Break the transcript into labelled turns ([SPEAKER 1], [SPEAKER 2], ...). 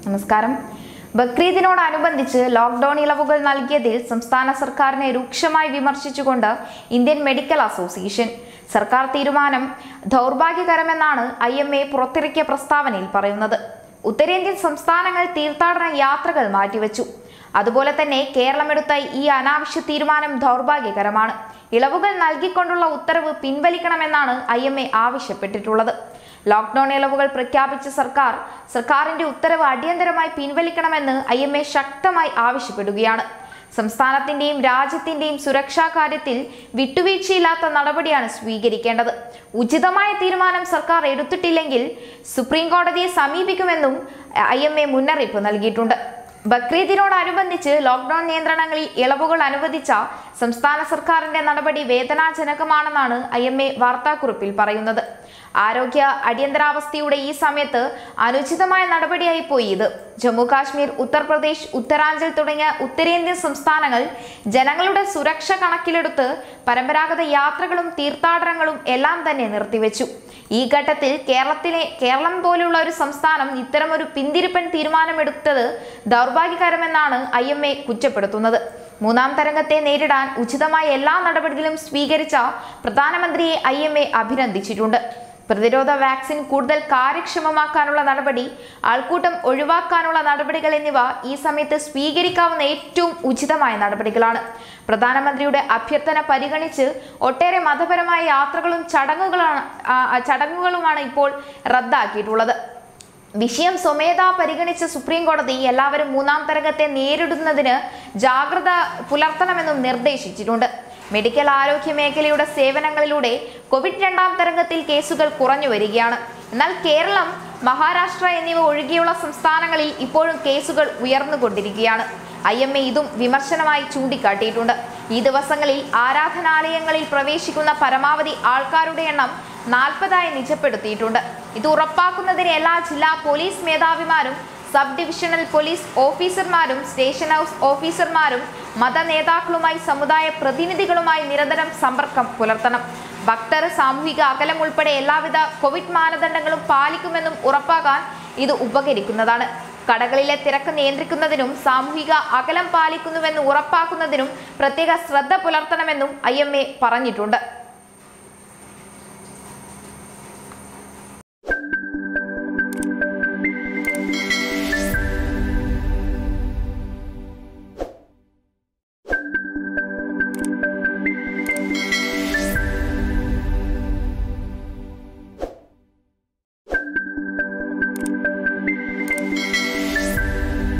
[SPEAKER 1] നമസ്കാരം ബക്രീദിനോടനുബന്ധിച്ച് ലോക്ക്ഡൌൺ ഇളവുകൾ നൽകിയതിൽ സംസ്ഥാന സർക്കാരിനെ രൂക്ഷമായി വിമർശിച്ചുകൊണ്ട് ഇന്ത്യൻ മെഡിക്കൽ അസോസിയേഷൻ സർക്കാർ തീരുമാനം ദൗർഭാഗ്യകരമെന്നാണ് ഐ എം എ പുറത്തിറക്കിയ പ്രസ്താവനയിൽ പറയുന്നത് ഉത്തരേന്ത്യൻ സംസ്ഥാനങ്ങൾ തീർത്ഥാടന യാത്രകൾ മാറ്റിവെച്ചു അതുപോലെ തന്നെ കേരളമെടുത്ത ഈ അനാവശ്യ തീരുമാനം ദൗർഭാഗ്യകരമാണ് ഇളവുകൾ നൽകിക്കൊണ്ടുള്ള ഉത്തരവ് പിൻവലിക്കണമെന്നാണ് ഐ എം എ ആവശ്യപ്പെട്ടിട്ടുള്ളത് ലോക്ക്ഡൌൺ ഇളവുകൾ പ്രഖ്യാപിച്ച സർക്കാർ സർക്കാരിന്റെ ഉത്തരവ് അടിയന്തരമായി പിൻവലിക്കണമെന്ന് ഐ എം എ ശക്തമായി ആവശ്യപ്പെടുകയാണ് സംസ്ഥാനത്തിന്റെയും രാജ്യത്തിന്റെയും സുരക്ഷാ കാര്യത്തിൽ വിട്ടുവീഴ്ചയില്ലാത്ത നടപടിയാണ് സ്വീകരിക്കേണ്ടത് ഉചിതമായ തീരുമാനം സർക്കാർ എടുത്തിട്ടില്ലെങ്കിൽ സുപ്രീം കോടതിയെ സമീപിക്കുമെന്നും ഐ എം എ മുന്നറിയിപ്പ് നൽകിയിട്ടുണ്ട് ബക്രീദിനോടനുബന്ധിച്ച് ലോക്ക്ഡൌൺ നിയന്ത്രണങ്ങളിൽ ഇളവുകൾ അനുവദിച്ച സംസ്ഥാന സർക്കാരിന്റെ നടപടി വേദനാജനകമാണെന്നാണ് ഐ എം എ വാർത്താക്കുറിപ്പിൽ പറയുന്നത് ആരോഗ്യ അടിയന്തരാവസ്ഥയുടെ ഈ സമയത്ത് അനുചിതമായ നടപടിയായി പോയി ഇത് ജമ്മു കാശ്മീർ ഉത്തർപ്രദേശ് ഉത്തരാഞ്ചൽ തുടങ്ങിയ ഉത്തരേന്ത്യൻ സംസ്ഥാനങ്ങൾ ജനങ്ങളുടെ സുരക്ഷ കണക്കിലെടുത്ത് പരമ്പരാഗത യാത്രകളും തീർത്ഥാടനങ്ങളും എല്ലാം തന്നെ നിർത്തിവെച്ചു ഈ ഘട്ടത്തിൽ കേരളത്തിലെ കേരളം പോലുള്ള ഒരു സംസ്ഥാനം ഇത്തരമൊരു പിന്തിരിപ്പൻ തീരുമാനമെടുത്തത് ദൗർഭാഗ്യകരമെന്നാണ് ഐ എം എ കുറ്റപ്പെടുത്തുന്നത് മൂന്നാം തരംഗത്തെ നേരിടാൻ ഉചിതമായ എല്ലാ നടപടികളും സ്വീകരിച്ച പ്രധാനമന്ത്രിയെ ഐ എം എ അഭിനന്ദിച്ചിട്ടുണ്ട് പ്രതിരോധ വാക്സിൻ കൂടുതൽ കാര്യക്ഷമമാക്കാനുള്ള നടപടി ആൾക്കൂട്ടം ഒഴിവാക്കാനുള്ള നടപടികൾ എന്നിവ ഈ സമയത്ത് സ്വീകരിക്കാവുന്ന ഏറ്റവും ഉചിതമായ നടപടികളാണ് പ്രധാനമന്ത്രിയുടെ അഭ്യർത്ഥന പരിഗണിച്ച് ഒട്ടേറെ മതപരമായ യാത്രകളും ചടങ്ങുകളാണ് ആ, ചടങ്ങുകളുമാണ് ഇപ്പോൾ റദ്ദാക്കിയിട്ടുള്ളത് വിഷയം സ്വമേധ പരിഗണിച്ച സുപ്രീം കോടതി എല്ലാവരും മൂന്നാം തരംഗത്തെ നേരിടുന്നതിന് ജാഗ്രത പുലർത്തണമെന്നും നിർദ്ദേശിച്ചിട്ടുണ്ട് മെഡിക്കൽ ആരോഗ്യ മേഖലയുടെ സേവനങ്ങളിലൂടെ കോവിഡ് രണ്ടാം തരംഗത്തിൽ കേസുകൾ കുറഞ്ഞു വരികയാണ് എന്നാൽ കേരളം മഹാരാഷ്ട്ര എന്നിവ ഒഴികെയുള്ള സംസ്ഥാനങ്ങളിൽ ഇപ്പോഴും കേസുകൾ ഉയർന്നുകൊണ്ടിരിക്കുകയാണ് ഐ എം എ ഇതും വിമർശനമായി ചൂണ്ടിക്കാട്ടിയിട്ടുണ്ട് ഈ ദിവസങ്ങളിൽ ആരാധനാലയങ്ങളിൽ പ്രവേശിക്കുന്ന പരമാവധി ആൾക്കാരുടെ എണ്ണം നാൽപ്പതായി നിജപ്പെടുത്തിയിട്ടുണ്ട് ഇത് ഉറപ്പാക്കുന്നതിന് എല്ലാ ജില്ലാ പോലീസ് മേധാവിമാരും സബ് ഡിവിഷണൽ പോലീസ് ഓഫീസർമാരും സ്റ്റേഷൻ ഹൗസ് ഓഫീസർമാരും മത നേതാക്കളുമായി സമുദായ പ്രതിനിധികളുമായി നിരന്തരം സമ്പർക്കം പുലർത്തണം ഭക്തർ സാമൂഹിക അകലം ഉൾപ്പെടെ എല്ലാവിധ കോവിഡ് മാനദണ്ഡങ്ങളും പാലിക്കുമെന്നും ഉറപ്പാക്കാൻ ഇത് ഉപകരിക്കുന്നതാണ് കടകളിലെ തിരക്ക് നിയന്ത്രിക്കുന്നതിനും സാമൂഹിക അകലം പാലിക്കുന്നുവെന്ന് ഉറപ്പാക്കുന്നതിനും പ്രത്യേക ശ്രദ്ധ പുലർത്തണമെന്നും ഐ പറഞ്ഞിട്ടുണ്ട്